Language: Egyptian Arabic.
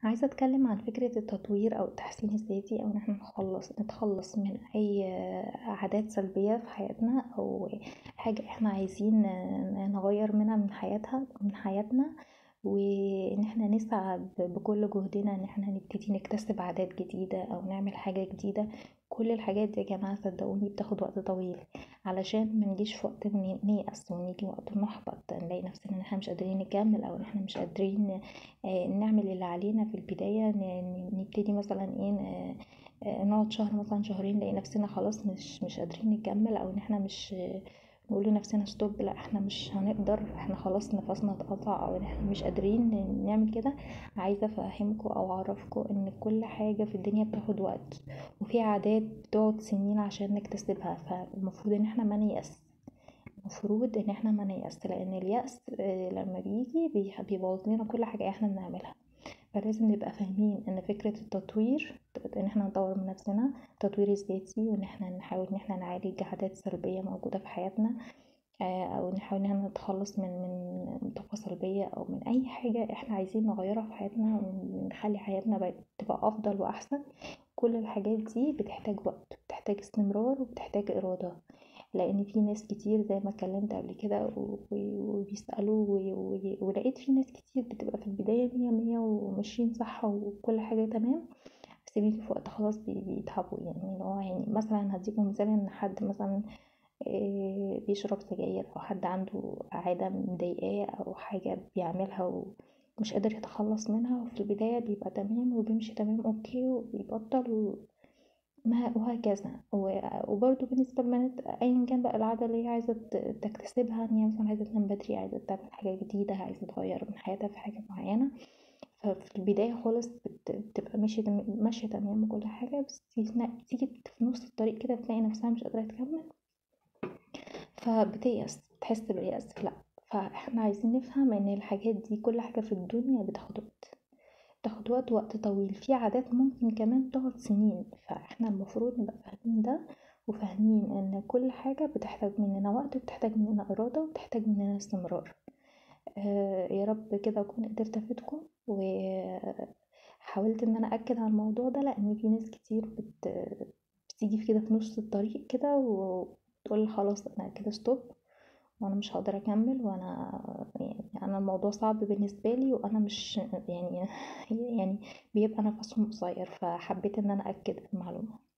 عايزة اتكلم عن فكرة التطوير او التحسين الذاتي او ان احنا نخلص نتخلص من اي عادات سلبية في حياتنا او حاجة احنا عايزين نغير منها من حياتها من حياتنا وان احنا نسعى بكل جهدنا ان احنا نبتدي نكتسب عادات جديدة او نعمل حاجة جديدة كل الحاجات دي يا جماعة صدقوني بتاخد وقت طويل علشان منجيش في وقت نيأس ونيجي وقت نحبط نلاقي نفسنا ان احنا مش قادرين نكمل او ان احنا مش قادرين نعمل اللي علينا في البداية نبتدي مثلا ايه نقعد شهر مثلا شهرين نلاقي نفسنا خلاص مش مش قادرين نكمل او ان احنا مش نقول لنفسنا ستوب لا احنا مش هنقدر احنا خلاص نفسنا اتقطع او ان احنا مش قادرين نعمل كده عايزه افهمكم او اعرفكم ان كل حاجه في الدنيا بتاخد وقت وفي عادات بتقعد سنين عشان نكتسبها فالمفروض ان احنا ما نيأس المفروض ان احنا ما نيأس لان اليأس لما بيجي بيبوظ لنا كل حاجه احنا بنعملها فلازم نبقى فاهمين ان فكرة التطوير ان احنا نطور من نفسنا التطوير الذاتي وان احنا نحاول ان احنا نعالج عادات سلبية موجودة في حياتنا او نحاول ان احنا نتخلص من من طاقة سلبية او من اي حاجة احنا عايزين نغيرها في حياتنا ونخلي حياتنا تبقى افضل واحسن كل الحاجات دي بتحتاج وقت بتحتاج استمرار وبتحتاج ارادة لان في ناس كتير زي ما اتكلمت قبل كده وبيسألوا ولقيت في ناس كتير بتبقى في البداية مية مية وماشيين صح وكل حاجة تمام بس بيجي في وقت خلاص بيتعبوا يعني اللي هو يعني مثلا هديكم مثال ان حد مثلا بيشرب سجاير او حد عنده عادة مضايقاه او حاجة بيعملها ومش قادر يتخلص منها وفي البداية بيبقى تمام وبيمشي تمام اوكي وبيبطل ما وهكذا وبرضه بالنسبة للبنات أيا كان بقى العادة اللي هي عايزة تكتسبها ان هي مثلا عايزة تنام بدري عايزة تعمل حاجة جديدة عايزة تغير من حياتها في حاجة معينة ففي البداية خالص بتبقى ماشية ماشية تمام وكل حاجة بس تيجي في نص الطريق كده بتلاقي نفسها مش قادرة تكمل فبتيأس بتحس باليأس لأ فاحنا عايزين نفهم ان الحاجات دي كل حاجة في الدنيا بتاخد وقت بتاخد وقت وقت طويل في عادات ممكن كمان تقعد سنين فاحنا المفروض نبقى فاهمين ده وفاهمين ان كل حاجة بتحتاج مننا وقت وبتحتاج مننا ارادة وبتحتاج مننا استمرار آه يا رب كده اكون قدرت افيدكم وحاولت ان انا اكد على الموضوع ده لان في ناس كتير بت... بتيجي كده في نص الطريق كده وتقول خلاص انا كده ستوب وانا مش هقدر اكمل وانا يعني انا الموضوع صعب بالنسبه لي وانا مش يعني يعني بيبقى نفسهم قصير فحبيت ان انا اكد المعلومه